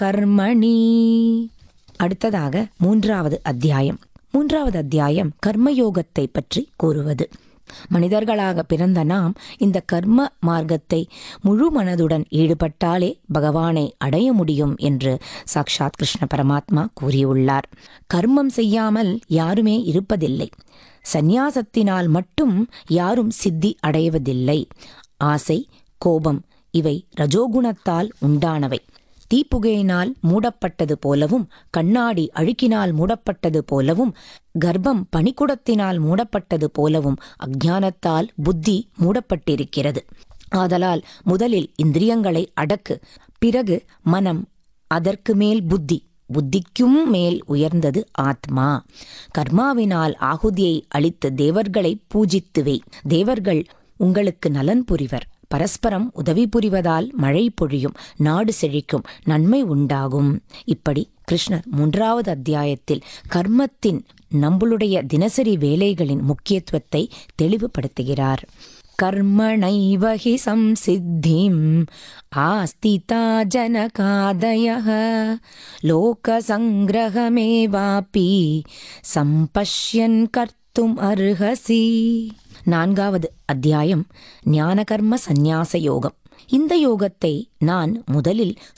கர்மணி அடுத்ததாக மூன்றாவது அத்தியாயம் மூன்றாவது அத்தியாயம் கர்மயோகத்தை பற்றி கூறுவது மனிதர்களாக பிறந்த நாம் இந்த கர்ம மார்க்கத்தை முழு மனதுடன் ஈடுபட்டாலே பகவானை அடைய முடியும் என்று சாக்ஷாத் கிருஷ்ண பரமாத்மா கூறியுள்ளார் கர்மம் செய்யாமல் யாருமே இருப்பதில்லை சந்நியாசத்தினால் மட்டும் யாரும் சித்தி அடைவதில்லை ஆசை கோபம் இவை ரஜோகுணத்தால் உண்டானவை தீப்புகையினால் மூடப்பட்டது போலவும் கண்ணாடி அழுக்கினால் மூடப்பட்டது போலவும் கர்ப்பம் பனிக்குடத்தினால் மூடப்பட்டது போலவும் அஞ்ஞானத்தால் புத்தி மூடப்பட்டிருக்கிறது ஆதலால் முதலில் இந்திரியங்களை அடக்கு பிறகு மனம் அதற்கு மேல் புத்தி புத்திக்கும் மேல் உயர்ந்தது ஆத்மா கர்மாவினால் ஆகுதியை அளித்து தேவர்களை பூஜித்துவே தேவர்கள் உங்களுக்கு நலன் புரிவர் பரஸ்பரம் உதவி புரிவதால் மழை பொழியும் நாடு செழிக்கும் நன்மை உண்டாகும் இப்படி கிருஷ்ணர் மூன்றாவது அத்தியாயத்தில் கர்மத்தின் நம்மளுடைய தினசரி வேலைகளின் முக்கியத்துவத்தை தெளிவுபடுத்துகிறார் கர்மணைவ ஹி சம்சித்திம் ஆஸ்திதா ஜனகாதயः லோகசங்கிரகமேவாபி சம்பஷ்யன் கர்த்தும் அர்ஹசி நான்காவது அத்தியாயம் ஞானகர்ம சந்நியாச யோகம் இந்த யோகத்தை நான் முதலில்